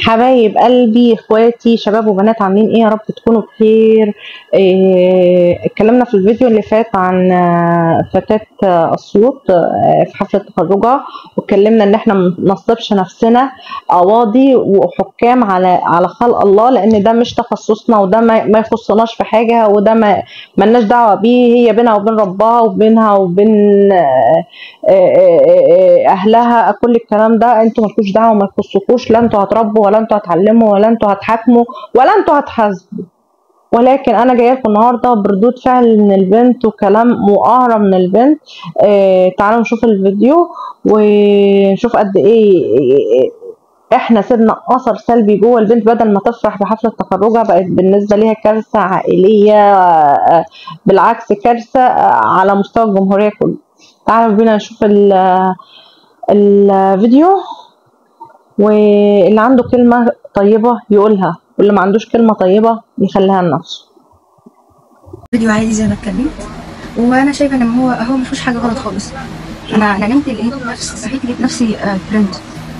حبايب قلبي اخواتي شباب وبنات عاملين ايه يا رب تكونوا بخير إيه اتكلمنا في الفيديو اللي فات عن آه، فتاة آه، اسيوط آه، في حفلة تخرجها واتكلمنا ان احنا ما نصبش نفسنا قواضي وحكام على على خلق الله لان ده مش تخصصنا وده ما, ما يخصناش في حاجة وده ما ملناش دعوة بيه هي بينها وبين ربها وبينها وبين آه، آه، آه، اهلها كل الكلام ده انتوا مالكوش دعوه ما يخصكوش لا انتوا هتربوا ولا انتوا هتعلموا ولا انتوا هتحاكموا ولا انتوا هتحاسبوا ولكن انا جايه لكم النهارده بردود فعل من البنت وكلام مقهرة من البنت آه تعالوا نشوف الفيديو ونشوف قد ايه احنا سيبنا اثر سلبي جوه البنت بدل ما تفرح بحفله تخرجها بقت بالنسبه ليها كارثه عائليه آه، بالعكس كارثه آه، على مستوى الجمهوريه كله تعالوا بينا نشوف ال- الفيديو واللي عنده كلمة طيبة يقولها واللي ما عندوش كلمة طيبة يخليها لنفسه فيديو عادي زي ما اتكلمت وانا شايفه ان هو هو ما فيهوش حاجه غلط خالص انا انا نمت لقيت نفسي صحيت لقيت نفسي آه، ترند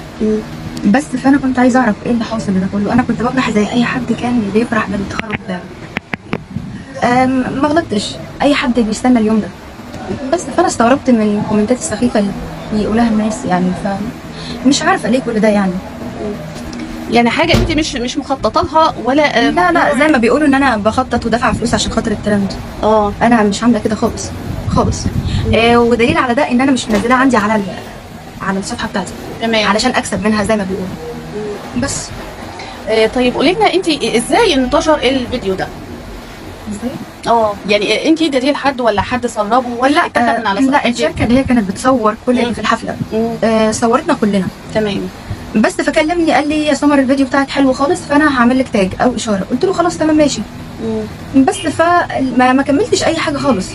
بس فانا كنت عايزه اعرف ايه اللي حاصل ده كله انا كنت بفرح زي اي حد كان بيفرح بالتخرج بتاعه آم، ما غلطتش اي حد بيستنى اليوم ده بس فانا استغربت من الكومنتات السخيفه اللي بيقولها الناس يعني ف مش عارفه ليه كل ده يعني يعني حاجه انت مش مش مخططه لها ولا لا لا زي ما بيقولوا ان انا بخطط ودافعه فلوس عشان خاطر الترند اه انا مش عامله كده خالص خالص آه ودليل على ده ان انا مش منزلها عندي على ال- على الصفحه بتاعتي تمام علشان اكسب منها زي ما بيقولوا بس آه طيب قولي لنا انت ازاي انتشر الفيديو ده ازاي اه يعني انت اديتيه لحد ولا حد سربه ولا اتفق من على آه لا صفحة الشركه اللي هي كانت بتصور كل اللي في الحفله مم، آه صورتنا كلنا تمام بس فكلمني قال لي يا سمر الفيديو بتاعك حلو خالص فانا هعمل لك تاج او اشاره قلت له خلاص تمام ماشي مم. بس فما ما كملتش اي حاجه خالص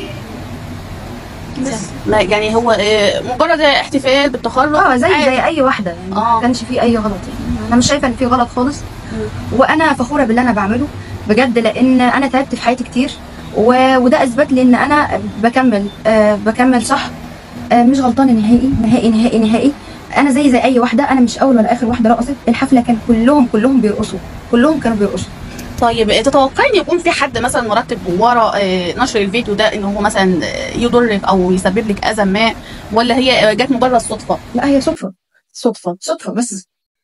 بس ما يعني هو آه، مجرد احتفال بالتخرج اه زي عادي. زي اي واحده يعني آه. ما كانش فيه اي غلط يعني انا مش شايفه ان فيه غلط خالص وانا فخوره باللي انا بعمله بجد لان انا تعبت في حياتي كتير و... وده اثبت لي ان انا بكمل آه بكمل صح آه مش غلطانه نهائي نهائي نهائي نهائي انا زي زي اي واحده انا مش اول ولا اخر واحده رقصت الحفله كان كلهم كلهم بيرقصوا كلهم كانوا بيرقصوا طيب آه، تتوقعي ان يكون في حد مثلا مرتب ورا آه، نشر الفيديو ده ان هو مثلا آه، يضرك او يسبب لك اذى ما ولا هي آه، جت مجرد صدفه لا هي صدفه صدفه صدفه بس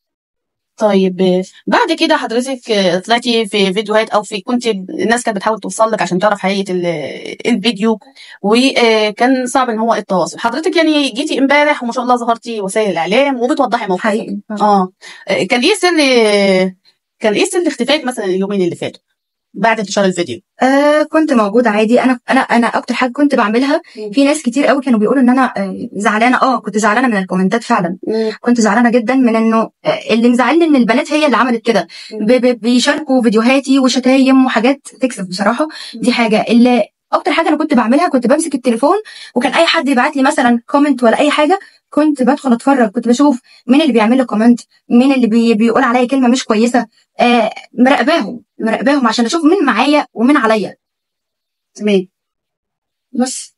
طيب آه، بعد كده حضرتك آه، طلعتي في فيديوهات او في كنت الناس كانت بتحاول توصل لك عشان تعرف حقيقه ال- الفيديو وكان صعب ان هو التواصل حضرتك يعني جيتي امبارح وما شاء الله ظهرتي وسائل الاعلام وبتوضحي موقفك حقيقي اه آه، كان ايه سر آه، كان ايه سر اختفائك مثلا اليومين اللي فاتوا بعد انتشار الفيديو آه كنت موجودة عادي انا انا انا اكتر حاجة كنت بعملها في ناس كتير قوي كانوا بيقولوا ان انا آه زعلانة اه كنت زعلانة من الكومنتات فعلا كنت زعلانة جدا من انه آه اللي مزعلني ان البنات هي اللي عملت كده ب- ب- بيشاركوا فيديوهاتي وشتايم وحاجات تكسب بصراحة دي حاجة اللي اكتر حاجة انا كنت بعملها كنت بمسك التليفون وكان اي حد يبعت لي مثلا كومنت ولا اي حاجة كنت بدخل اتفرج كنت بشوف مين اللي بيعمل لي كومنت مين اللي بي بيقول عليا كلمة مش كويسة آه مراقباهم مراقباهم عشان اشوف مين معايا ومين عليا تمام بس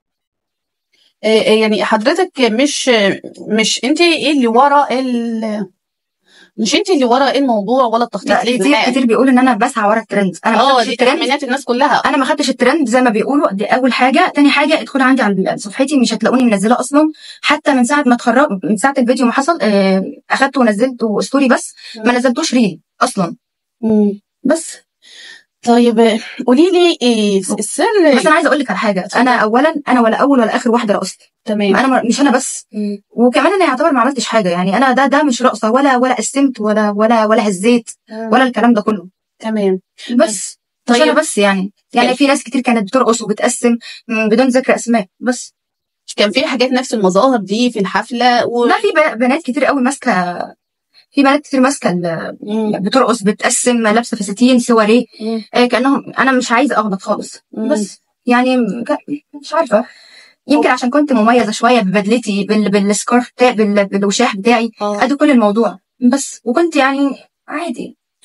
آه، آه، يعني حضرتك مش مش انت ايه اللي ورا ال مش انت اللي ورا الموضوع ولا التخطيط لا ليه كتير بالحقيقة. كتير بيقولوا ان انا بسعى ورا الترند انا ما اه خدتش دي الترند تخمينات الناس كلها انا ما خدتش الترند زي ما بيقولوا دي اول حاجه تاني حاجه ادخل عندي على صفحتي مش هتلاقوني منزله اصلا حتى من ساعه ما اتخرج من ساعه الفيديو ما حصل آه، اخدته ونزلته ستوري بس ما نزلتوش ريل اصلا مم. بس طيب آه، قولي لي ايه السر بس انا عايزه اقول لك على حاجه انا اولا انا ولا اول ولا اخر واحده رقصت تمام انا ما- مش انا بس مم. وكمان انا يعتبر ما عملتش حاجه يعني انا ده ده مش رقصه ولا ولا قسمت ولا ولا ولا هزيت ولا الكلام ده كله تمام بس مش طيب. انا بس يعني يعني طيب. في ناس كتير كانت بترقص وبتقسم م، بدون ذكر اسماء بس كان في حاجات نفس المظاهر دي في الحفله و... لا في ب- بنات كتير قوي ماسكه في بنات كتير ماسكه ال- مم. بترقص بتقسم لابسه فساتين سواريه مم. آه، كانهم انا مش عايزه اغلط خالص مم. بس يعني م- ك- مش عارفه يمكن عشان كنت مميزه شويه ببدلتي بال بالسكارف بتاعي بال بالوشاح بتاعي آه. ادي كل الموضوع بس وكنت يعني عادي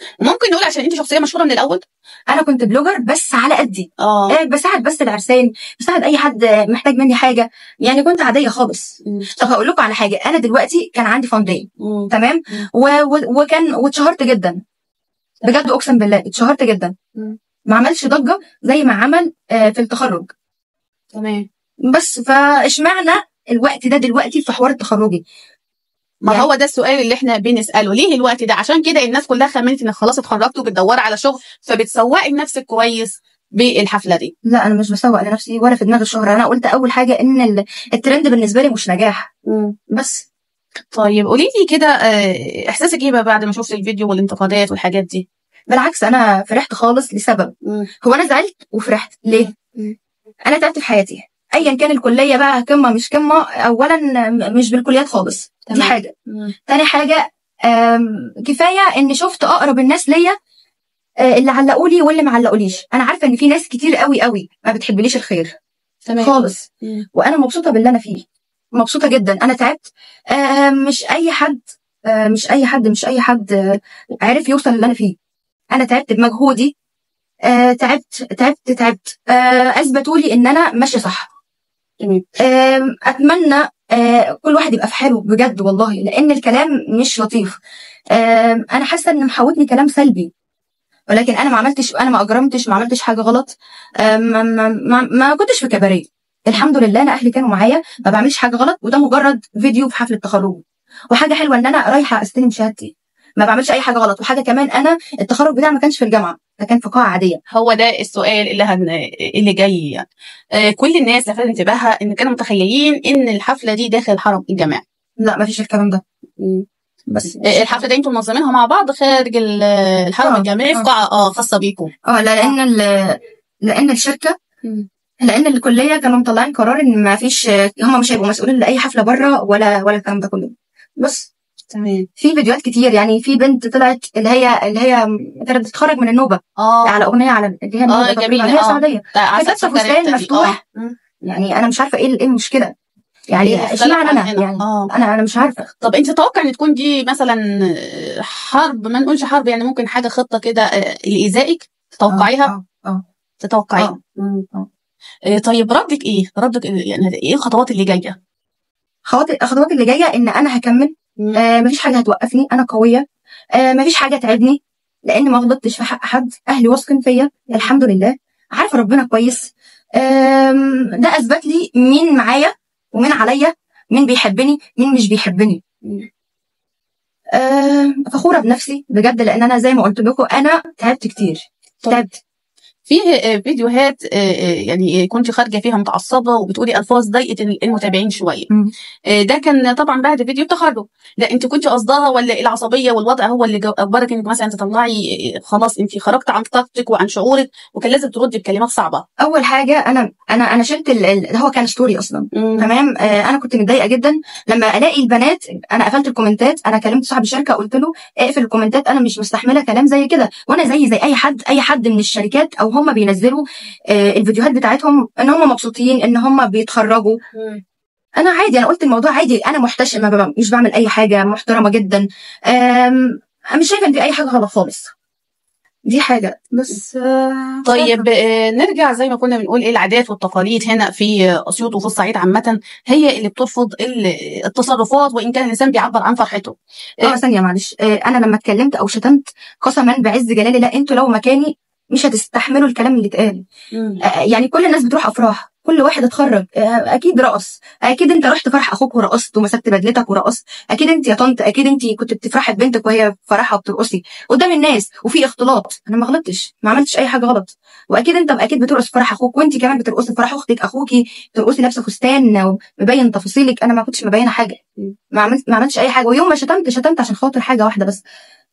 ممكن نقول عشان انت شخصيه مشهوره من الاول انا كنت بلوجر بس على قدي اه آه، بساعد بس العرسان بساعد اي حد محتاج مني حاجه يعني كنت عاديه خالص طب هقول لكم على حاجه انا دلوقتي كان عندي فاندين تمام مم. و... و... وكان واتشهرت جدا بجد اقسم بالله اتشهرت جدا مم. ما عملش ضجه زي ما عمل آه، في التخرج تمام بس فاشمعنى الوقت ده دلوقتي في حوار التخرجي ما يعني- هو ده السؤال اللي احنا بنساله ليه الوقت ده عشان كده الناس كلها خمنت انك خلاص اتخرجت وبتدوري على شغل فبتسوقي لنفسك كويس بالحفله دي لا انا مش بسوق لنفسي ولا في دماغي الشهره انا قلت اول حاجه ان ال- الترند بالنسبه لي مش نجاح بس طيب قولي لي كده آه، احساسك ايه بقى بعد ما شفت الفيديو والانتقادات والحاجات دي بالعكس انا فرحت خالص لسبب هو انا زعلت وفرحت ليه مم. انا تعبت في حياتي ايا كان الكليه بقى قمه مش قمه اولا م- مش بالكليات خالص دي تمام. حاجه تاني حاجه آم، كفايه ان شفت اقرب الناس ليا آه، اللي علقوا لي واللي ما علقوليش انا عارفه ان في ناس كتير قوي قوي ما بتحبليش الخير تمام خالص مم. وانا مبسوطه باللي انا فيه مبسوطه جدا انا تعبت آه، مش اي حد آه، مش اي حد مش اي حد آه، عرف يوصل اللي انا فيه انا تعبت بمجهودي آه، تعبت تعبت تعبت آه، اثبتوا لي ان انا ماشيه صح تمام. آم، اتمنى آه، كل واحد يبقى في حاله بجد والله لان الكلام مش لطيف آم، انا حاسه ان محاوطني كلام سلبي ولكن انا ما عملتش انا ما اجرمتش ما عملتش حاجه غلط آم، ما, ما, ما, ما كنتش في كباريه الحمد لله انا اهلي كانوا معايا ما بعملش حاجه غلط وده مجرد فيديو في حفله تخرج وحاجه حلوه ان انا رايحه استلم شهادتي ما بعملش اي حاجه غلط وحاجه كمان انا التخرج بتاعي ما كانش في الجامعه ده كان في قاعه عاديه هو ده السؤال اللي هن... اللي جاي يعني آه، كل الناس لفتت انتباهها ان كانوا متخيلين ان الحفله دي داخل حرم الجامع لا ما فيش الكلام ده بس آه، الحفله دي انتوا منظمينها مع بعض خارج ال- الحرم آه، الجامعي في آه. قاعه اه خاصه بيكم اه لا لان ال- لان الشركه لان الكليه كانوا مطلعين قرار ان ما فيش هم مش هيبقوا مسؤولين لاي حفله بره ولا ولا الكلام ده كله بس تمام في فيديوهات كتير يعني في بنت طلعت اللي هي اللي هي كانت بتتخرج من النوبه اه على اغنيه على اللي هي النوبة اه تقريباً، جميله هي اه سعوديه ده عسل كانت سكر فستان التاني. مفتوح. آه. مم. يعني انا مش عارفه ايه ايه المشكله يعني اختلف اشمعنى انا عننا. يعني اه انا انا مش عارفه طب انت تتوقع ان تكون دي مثلا آه، حرب ما نقولش حرب يعني ممكن حاجه خطه كده آه، لايذائك تتوقعيها اه اه تتوقعيها اه مم، اه آه، طيب ردك ايه ردك إيه؟ يعني ايه الخطوات اللي جايه خطوات الخطوات اللي جايه ان انا هكمل مم. آه مفيش حاجه هتوقفني انا قويه آه مفيش حاجه تعبني لان ما غلطتش في حق حد اهلي واثقين فيا الحمد لله عارفه ربنا كويس آم، ده اثبت لي مين معايا ومين عليا مين بيحبني مين مش بيحبني آم، فخوره بنفسي بجد لان انا زي ما قلت لكم انا تعبت كتير طب تعبت في آه، فيديوهات آه، آه، يعني كنت خارجه فيها متعصبه وبتقولي الفاظ ضايقت المتابعين شويه مم. آه، ده كان طبعا بعد فيديو التخرج لا انت كنت قصدها ولا العصبيه والوضع هو اللي جو- اجبرك انك مثلا تطلعي آه، خلاص انت خرجت عن طاقتك وعن شعورك وكان لازم تردي بكلمات صعبه اول حاجه انا انا انا شلت ال- ال- هو كان ستوري اصلا تمام آه انا كنت متضايقه جدا لما الاقي البنات انا قفلت الكومنتات انا كلمت صاحب الشركه قلت له اقفل الكومنتات انا مش مستحمله كلام زي كده وانا زي زي اي حد اي حد من الشركات او هم بينزلوا آه الفيديوهات بتاعتهم ان هم مبسوطين ان هم بيتخرجوا انا عادي انا قلت الموضوع عادي انا محتشمه ببقى- مش بعمل اي حاجه محترمه جدا آم، انا مش شايفه ان في اي حاجه غلط خالص دي حاجه بس آه، طيب آه، نرجع زي ما كنا بنقول ايه العادات والتقاليد هنا في آه، اسيوط وفي الصعيد عامه هي اللي بترفض ال- التصرفات وان كان الانسان بيعبر عن فرحته اه ثانية معلش آه، انا لما اتكلمت او شتمت قسما بعز جلالي لا انتوا لو مكاني مش هتستحملوا الكلام اللي اتقال آه، يعني كل الناس بتروح افراح كل واحد اتخرج آه، اكيد رقص اكيد انت رحت فرح اخوك ورقصت ومسكت بدلتك ورقصت اكيد انت يا طنط اكيد انت كنت بتفرحي ببنتك وهي في فرحها وبترقصي قدام الناس وفي اختلاط انا ما غلطتش ما عملتش اي حاجه غلط واكيد انت اكيد بترقص في فرح اخوك وانت كمان بترقصي في فرح اختك اخوكي بترقصي لابسه فستان ومبين تفاصيلك انا ما كنتش مبينه حاجه ما عملت ما عملتش اي حاجه ويوم ما شتمت شتمت عشان خاطر حاجه واحده بس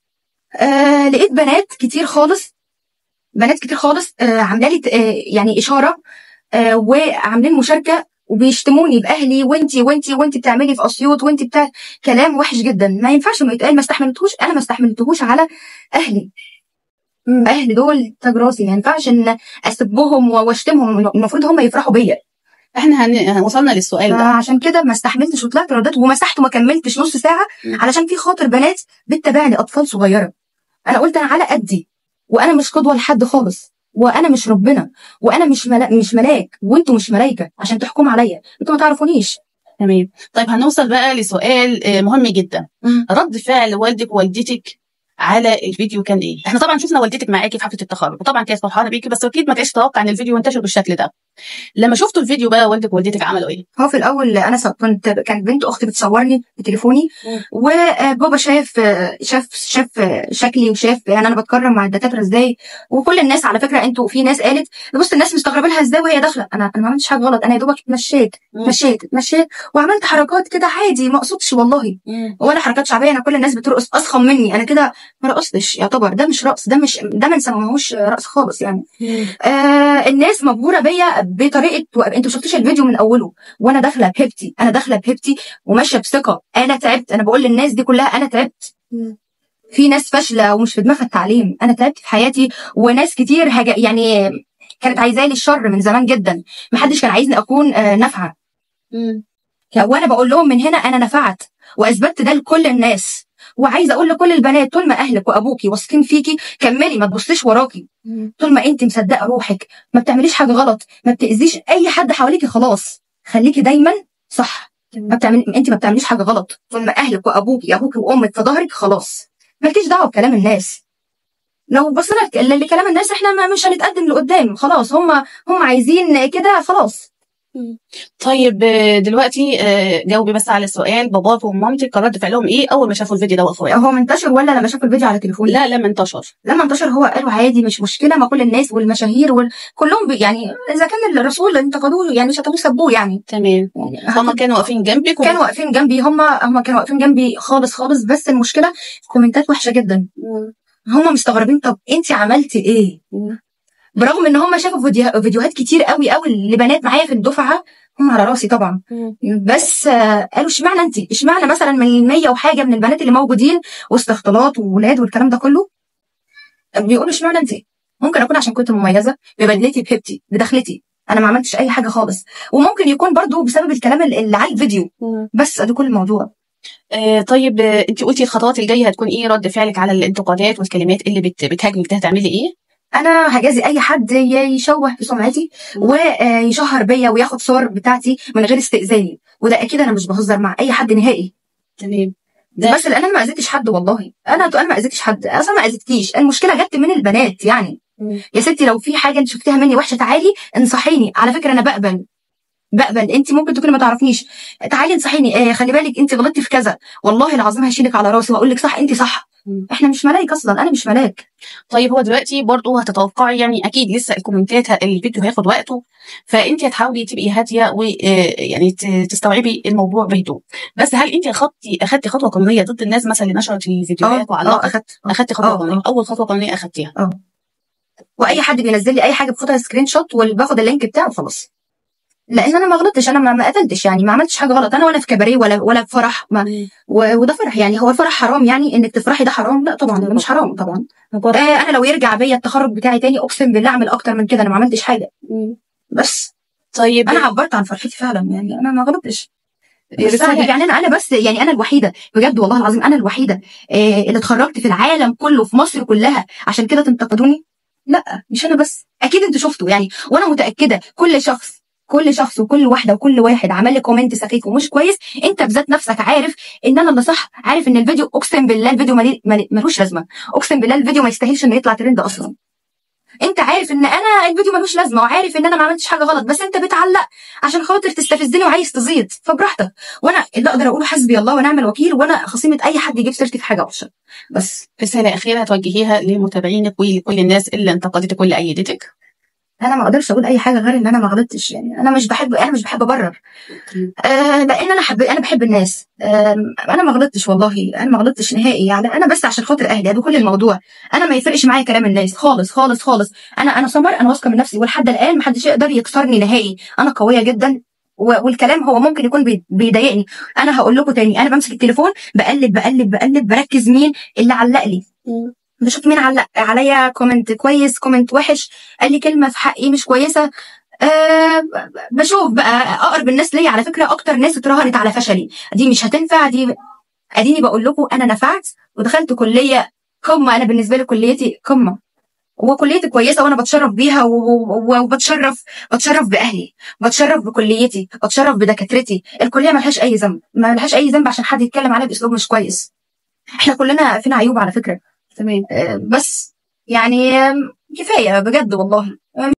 آه لقيت بنات كتير خالص بنات كتير خالص آه عامله لي آه يعني اشاره آه وعاملين مشاركه وبيشتموني باهلي وانتي وانتي وانتي بتعملي في اسيوط وانتي بتاع كلام وحش جدا ما ينفعش انه يتقال ما استحملتهوش انا ما استحملتهوش على اهلي اهلي دول تاج راسي ما ينفعش ان اسبهم واشتمهم المفروض هم يفرحوا بيا احنا هن... وصلنا للسؤال ده عشان كده ما استحملتش وطلعت رديت ومسحت وما كملتش نص ساعه مم. علشان في خاطر بنات بتتابعني اطفال صغيره انا قلت انا على قدي وانا مش قدوه لحد خالص وانا مش ربنا وانا مش ملا... مش ملاك وانتوا مش ملايكه عشان تحكموا عليا انتوا ما تعرفونيش تمام طيب هنوصل بقى لسؤال آه، مهم جدا رد فعل والدك ووالدتك على الفيديو كان ايه؟ احنا طبعا شفنا والدتك معاكي في حفله التخرج وطبعا كانت فرحانه بيكي بس اكيد ما كانتش تتوقع ان الفيديو ينتشر بالشكل ده. لما شفتوا الفيديو بقى والدك ووالدتك عملوا ايه؟ هو في الاول انا س- كنت كانت بنت اختي بتصورني بتليفوني مم. وبابا شاف شاف شاف شكلي وشاف يعني انا بتكرم مع الدكاتره ازاي وكل الناس على فكره انتوا في ناس قالت بص الناس مستغربه لها ازاي وهي داخله انا انا ما عملتش حاجه غلط انا يا دوبك اتمشيت اتمشيت اتمشيت وعملت حركات كده عادي ما اقصدش والله ولا حركات شعبيه انا كل الناس بترقص اضخم مني انا كده ما رقصتش يعتبر ده مش رقص ده مش ده ما نسموهوش رقص خالص يعني آه الناس مبهوره بيا بطريقه و... انتوا شفتوش الفيديو من اوله وانا داخله بهبتي انا داخله بهبتي وماشيه بثقه انا تعبت انا بقول للناس دي كلها انا تعبت في ناس فاشله ومش في دماغها التعليم انا تعبت في حياتي وناس كتير هج... يعني كانت عايزالي لي الشر من زمان جدا محدش كان عايزني اكون آه نافعه وانا بقول لهم من هنا انا نفعت واثبتت ده لكل الناس وعايزه اقول لكل البنات طول ما اهلك وابوكي واثقين فيكي كملي ما تبصيش وراكي طول ما انت مصدقه روحك ما بتعمليش حاجه غلط ما بتاذيش اي حد حواليكي خلاص خليكي دايما صح ما بتعملي انت ما بتعمليش حاجه غلط طول ما اهلك وابوكي ابوكي وامك في ظهرك خلاص مالكيش دعوه بكلام الناس لو بصينا لك- ل- لكلام الناس احنا ما مش هنتقدم لقدام خلاص هم هم عايزين كده خلاص طيب آه، دلوقتي آه، جاوبي بس على السؤال باباك ومامتك كان رد فعلهم ايه اول ما شافوا الفيديو ده وقفوا هو منتشر ولا لما شافوا الفيديو على تليفوني لا لما انتشر لما انتشر هو قالوا عادي مش مشكله ما كل الناس والمشاهير وال... كلهم بي يعني اذا كان الرسول انتقدوه يعني شتموه سبوه يعني تمام يعني هما كانوا واقفين جنبك كانوا واقفين جنبي هم هم كانوا واقفين جنبي خالص خالص بس المشكله كومنتات وحشه جدا هم مستغربين طب انت عملتي ايه برغم ان هم شافوا فيديو... فيديوهات كتير قوي قوي لبنات معايا في الدفعه هم على راسي طبعا بس آه، قالوا اشمعنى انت اشمعنى مثلا من المية وحاجه من البنات اللي موجودين وسط اختلاط وولاد والكلام ده كله بيقولوا اشمعنى انت ممكن اكون عشان كنت مميزه ببدلتي بهبتي بدخلتي انا ما عملتش اي حاجه خالص وممكن يكون برضو بسبب الكلام اللي اللي على الفيديو بس ده كل الموضوع آه طيب آه، انت قلتي الخطوات الجايه هتكون ايه رد فعلك على الانتقادات والكلمات اللي بت... بتهاجمك ده هتعملي ايه؟ انا هجازي اي حد ي- يشوه في سمعتي ويشهر بيا وياخد صور بتاعتي من غير استئذاني وده اكيد انا مش بهزر مع اي حد نهائي تمام ده بس لان انا ما اذيتش حد والله انا انا ما اذيتش حد اصلا ما اذيتكيش المشكله جت من البنات يعني يا ستي لو في حاجه انت شفتيها مني وحشه تعالي انصحيني على فكره انا بقبل بقبل انت ممكن تكوني ما تعرفنيش تعالي انصحيني آه خلي بالك انت غلطتي في كذا والله العظيم هشيلك على راسي واقول لك صح انت صح مم. احنا مش ملاك اصلا انا مش ملاك طيب هو دلوقتي برضو هتتوقعي يعني اكيد لسه الكومنتات ه- الفيديو هياخد وقته فانت هتحاولي تبقي هاديه ويعني تستوعبي الموضوع بهدوء بس هل انت اخدتي اخدتي خطوه قانونيه ضد الناس مثلا اللي نشرت الفيديوهات اه وعلقت اخدت آه. اخدتي خطوه آه، قانونيه اول خطوه قانونيه اخدتيها واي حد بينزل لي اي حاجه باخدها سكرين شوت وباخد اللينك بتاعه خلاص لان انا ما غلطتش انا ما ما قتلتش يعني ما عملتش حاجه غلط انا ولا في كباريه ولا ولا في فرح ما و- وده فرح يعني هو الفرح حرام يعني انك تفرحي ده حرام لا طبعا ده مش حرام طبعا آه انا لو يرجع بيا التخرج بتاعي تاني اقسم بالله اعمل اكتر من كده انا ما عملتش حاجه بس طيب انا عبرت عن فرحتي فعلا يعني انا ما غلطتش بس رسالة- أنا- يعني انا انا بس يعني انا الوحيده بجد والله العظيم انا الوحيده آه اللي اتخرجت في العالم كله في مصر كلها عشان كده تنتقدوني لا مش انا بس اكيد انتوا شفتوا يعني وانا متاكده كل شخص كل شخص وكل واحده وكل واحد عمل لي كومنت سخيف ومش كويس انت بذات نفسك عارف ان انا اللي صح عارف ان الفيديو اقسم بالله الفيديو ملي- ملي- ملوش لازمه اقسم بالله الفيديو ما يستاهلش انه يطلع ترند اصلا انت عارف ان انا الفيديو ملوش لازمه وعارف ان انا ما عملتش حاجه غلط بس انت بتعلق عشان خاطر تستفزني وعايز تزيد فبراحتك وانا اللي اقدر اقوله حسبي الله ونعم الوكيل وانا خصيمه اي حد يجيب سيرتي في حاجه وحشه بس رساله اخيره هتوجهيها لمتابعينك ولكل الناس اللي انتقدتك واللي ايدتك انا ما اقدرش اقول اي حاجه غير ان انا ما غلطتش يعني انا مش بحب انا مش بحب ابرر آه لان انا حب انا بحب الناس آه انا ما غلطتش والله انا ما غلطتش نهائي يعني انا بس عشان خاطر اهلي ده كل الموضوع انا ما يفرقش معايا كلام الناس خالص خالص خالص انا انا سمر انا واثقه من نفسي ولحد الان ما حدش يقدر يكسرني نهائي انا قويه جدا و- والكلام هو ممكن يكون بي- بيضايقني انا هقول لكم تاني انا بمسك التليفون بقلب بقلب بقلب بركز مين اللي علق لي بشوف مين علق عليا كومنت كويس كومنت وحش قال لي كلمه في حقي مش كويسه أه بشوف بقى اقرب الناس ليا على فكره اكتر ناس اترهنت على فشلي دي مش هتنفع دي اديني بقول لكم انا نفعت ودخلت كليه قمه انا بالنسبه لي كليتي قمه وكليتي كويسه وانا بتشرف بيها و- و- وبتشرف بتشرف باهلي بتشرف بكليتي بتشرف بدكاترتي الكليه ملهاش اي ذنب ما لهاش اي ذنب عشان حد يتكلم عليها باسلوب مش كويس احنا كلنا فينا عيوب على فكره تمام آه، بس يعني آم، كفايه بجد والله